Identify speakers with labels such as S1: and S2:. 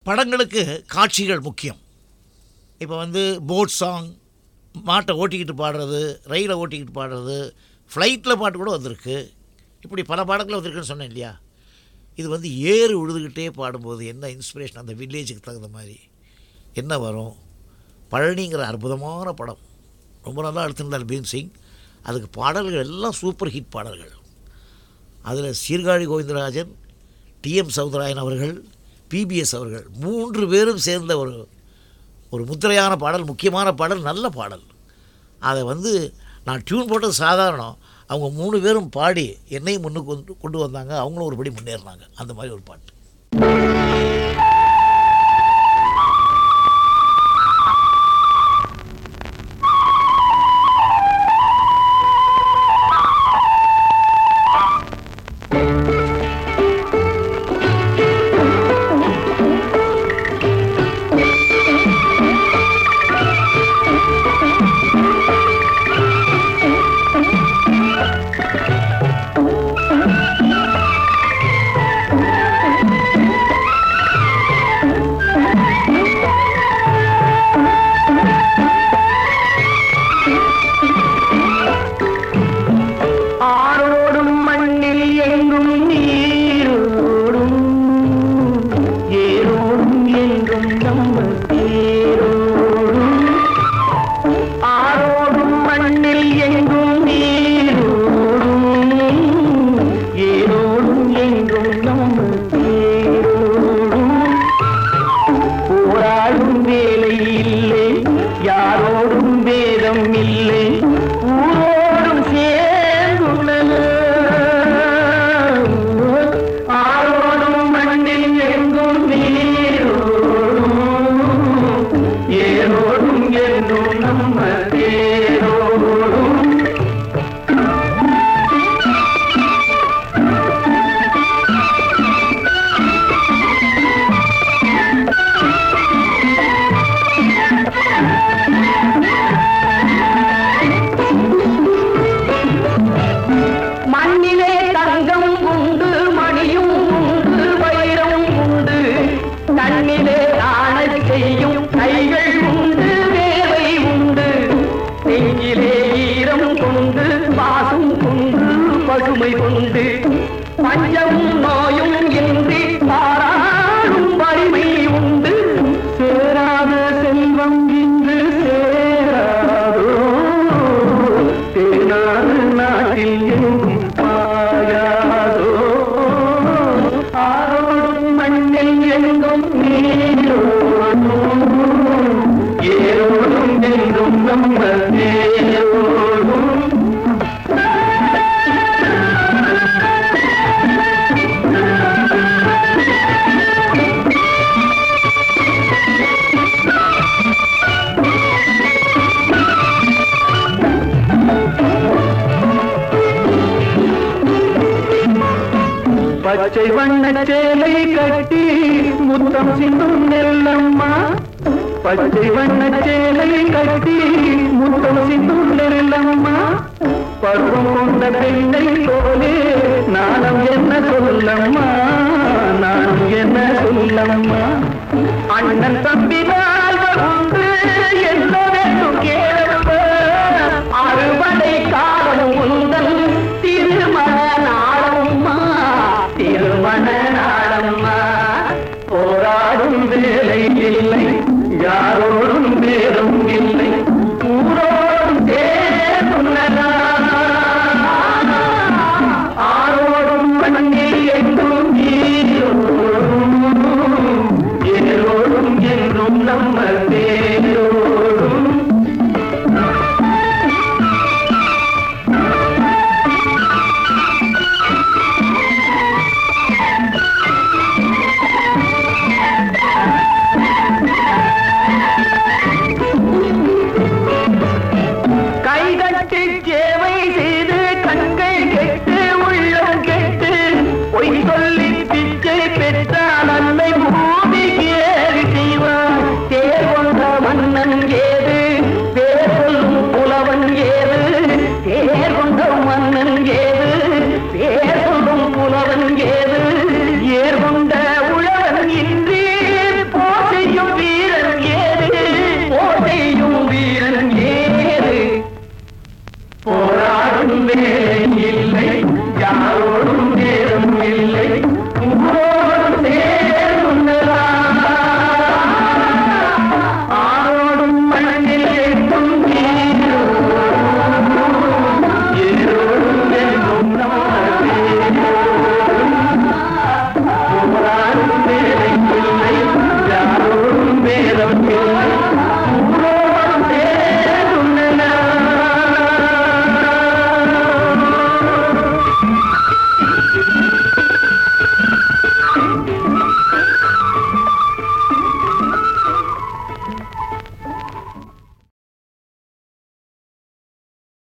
S1: படங்களுக்கு காட்சிகள் முக்கியம் இப்போ வந்து போட் சாங் மாட்டை ஓட்டிக்கிட்டு பாடுறது ரயிலை ஓட்டிக்கிட்டு பாடுறது ஃப்ளைட்டில் பாட்டு கூட வந்திருக்கு இப்படி பல பாடங்கள் வந்திருக்குன்னு சொன்னேன் இல்லையா இது வந்து ஏறு உழுதுகிட்டே பாடும்போது என்ன இன்ஸ்பிரேஷன் அந்த வில்லேஜுக்கு தகுந்த மாதிரி என்ன வரும் பழனிங்கிற அற்புதமான படம் ரொம்ப நல்லா எடுத்திருந்தார் பீம் சிங் அதுக்கு பாடல்கள் எல்லாம் சூப்பர் ஹிட் பாடல்கள் அதில் சீர்காழி கோவிந்தராஜன் டிஎம் சௌந்தராயன் அவர்கள் பிபிஎஸ் அவர்கள் மூன்று பேரும் சேர்ந்த ஒரு ஒரு முத்திரையான பாடல் முக்கியமான பாடல் நல்ல பாடல் அதை வந்து நான் டியூன் போட்டது சாதாரணம் அவங்க மூணு பேரும் பாடி என்னையும் முன்னுக்கு கொண்டு கொண்டு வந்தாங்க அவங்களும் ஒரு படி முன்னேறினாங்க அந்த மாதிரி ஒரு பாட்டு
S2: ஆரோடும் மண்ணில் எங்கும் நீரோடும் ஏரோடும் என்றும் நம்ம தேரோடும் ஆரோடும் மண்ணில் எங்கும் நீரோடும் ஏரோடும் என்றும் நம்ம தேரோடும் போராடும் வேலை இல்லை யாரோடும் வேதம் இல்லை ஊரோடும் சேர்ந்துள்ளது ஆரோடும் மண்ணில் எங்கும் நீரோடும் ஏரோடும் என்றும் நம்ம தேரோடும் மண்ணிலே தங்கம் உண்டு மணியும் உண்டு வைரம் உண்டு கண்ணிலே ஆணை செய்யும் கைகள் உண்டு வேலை உண்டு நெஞ்சிலே ஈரம் கொண்டு வாசம் கொண்டு பசுமை கொண்டு பஞ்சமும் நோயும் இன்றி பாராடும் வலிமை உண்டு சேராத செல்வம் இன்று சேராதோ தேனாறு நாட்டில் எங்கும் பாயாதோ ஆரோடும் மண்ணில் எங்கும் நீரோடும் ஏரோடும் என்றும் நம்ம தேரோடும் பச்சை வண்ண சேலை கட்டி முத்தம் சிந்தும் நெல்லம்மா பச்சை வண்ண சேலை கட்டி முத்தம் சிந்தும் நெல்லம்மா பருவம் கொண்ட பெண்ணை போலே நாணம் என்ன சொல்லம்மா நாணம் என்ன சொல்லம்மா அண்ணன் தம்பி நால்வர் உண்டு என்ன வேண்டும் கேளப்ப அறுவடை காலம் உந்தன் திருமண நாளம்மா திருமண நாளம்மா போராடும் வேலை இல்லை யாரோடும் வேறும் இல்லை